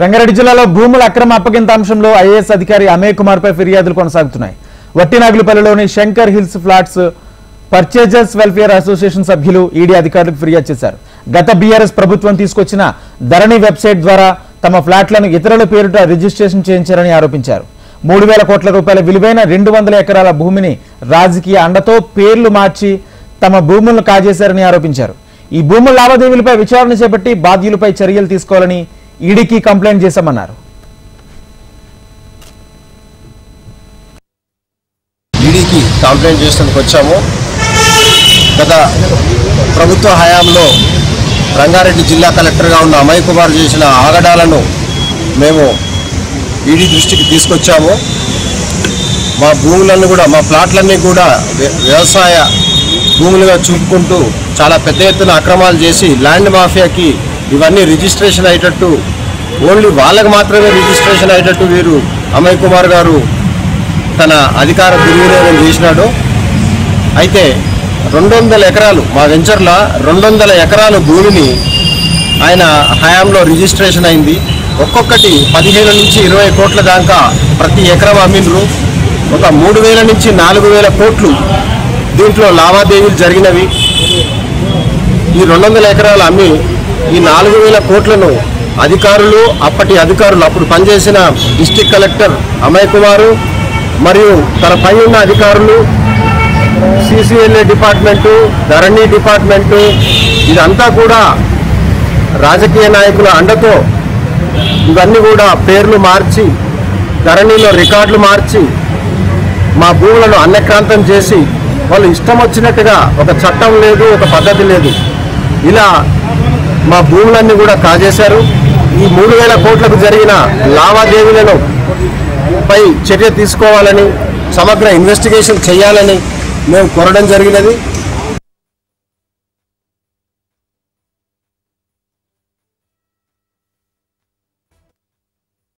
రంగారెడ్డి జిల్లాలో భూముల అక్రమ అప్పగింత అంశంలో ఐఏఎస్ అధికారి అమయ్ కుమార్ పై ఫిర్యాదులు కొనసాగుతున్నాయి వట్టినాగులపల్లిలోని Shankar hills flats purchasers welfare association సభ్యులు ఈడీ అధికారులకు ఫిర్యాదు చేశారు గత బీఆర్ఎస్ ప్రభుత్వం తీసుకొచ్చిన ధరణి వెబ్సైట్ ద్వారా తమ ఫ్లాట్లను ఇతరుల పేరిట రిజిస్ట్రేషన్ చేయించారని ఆరోపించారు మూడు వేల కోట్ల రూపాయల విలువైన రెండు వందల ఎకరాల భూమిని రాజకీయ అండతో పేర్లు మార్చి తమ భూములను కాజేశారని ఆరోపించారు ఈ భూముల లావాదేవీలపై విచారణ చేపట్టి బాధ్యులపై చర్యలు తీసుకోవాలని ఈడీకి కంప్లైంట్ చేశామన్నారు ఈడీకి కంప్లైంట్ చేసేందుకు వచ్చాము గత ప్రభుత్వ హయాంలో రంగారెడ్డి జిల్లా కలెక్టర్గా ఉన్న అమయ్ కుమార్ చేసిన ఆగడాలను మేము ఈడీ దృష్టికి తీసుకొచ్చాము మా భూములన్నీ కూడా మా ప్లాట్లన్నీ కూడా వ్య- వ్యవసాయ భూములుగా చూపుకుంటూ చాలా పెద్ద ఎత్తున అక్రమాలు చేసి ల్యాండ్ మాఫియాకి ఇవన్నీ రిజిస్ట్రేషన్ అయ్యేటట్టు ఓన్లీ వాళ్ళకి మాత్రమే రిజిస్ట్రేషన్ అయ్యేటట్టు వీరు అమయ్ కుమార్ గారు తన అధికార దుర్వినియోగం చేసినాడు అయితే రెండు వందల ఎకరాలు మా వెంచర్ల రెండు వందల ఎకరాల భూమిని ఆయన హయాంలో రిజిస్ట్రేషన్ అయింది ఒక్కొక్కటి పదిహేను నుంచి ఇరవై కోట్ల దాకా ప్రతి ఎకరం అమ్మిండ్రు ఒక మూడు వేల నుంచి నాలుగు వేల కోట్లు దీంట్లో లావాదేవీలు జరిగినవి ఈ రెండు వందల ఎకరాలు అమ్మి ఈ నాలుగు వేల కోట్లను అధికారులు అప్పటి అధికారులు అప్పుడు పనిచేసిన డిస్టిక్ కలెక్టర్ అమయ్ కుమారు మరియు తన పై ఉన్న అధికారులు సిసిఎల్ఏ డిపార్ట్మెంటు ధరణి డిపార్ట్మెంటు ఇదంతా కూడా రాజకీయ నాయకుల అండతో ఇవన్నీ కూడా పేర్లు మార్చి ధరణిలో రికార్డులు మార్చి మా భూములను అన్యక్రాంతం చేసి వాళ్ళు ఇష్టం వచ్చినట్టుగా ఒక చట్టం లేదు ఒక పద్ధతి లేదు ఇలా మా భూములన్నీ కూడా కాజేశారు ఈ మూడు వేల కోట్లకు జరిగిన లావాదేవీలను పై చర్య తీసుకోవాలని సమగ్ర ఇన్వెస్టిగేషన్ చేయాలని మేము కోరడం జరిగినది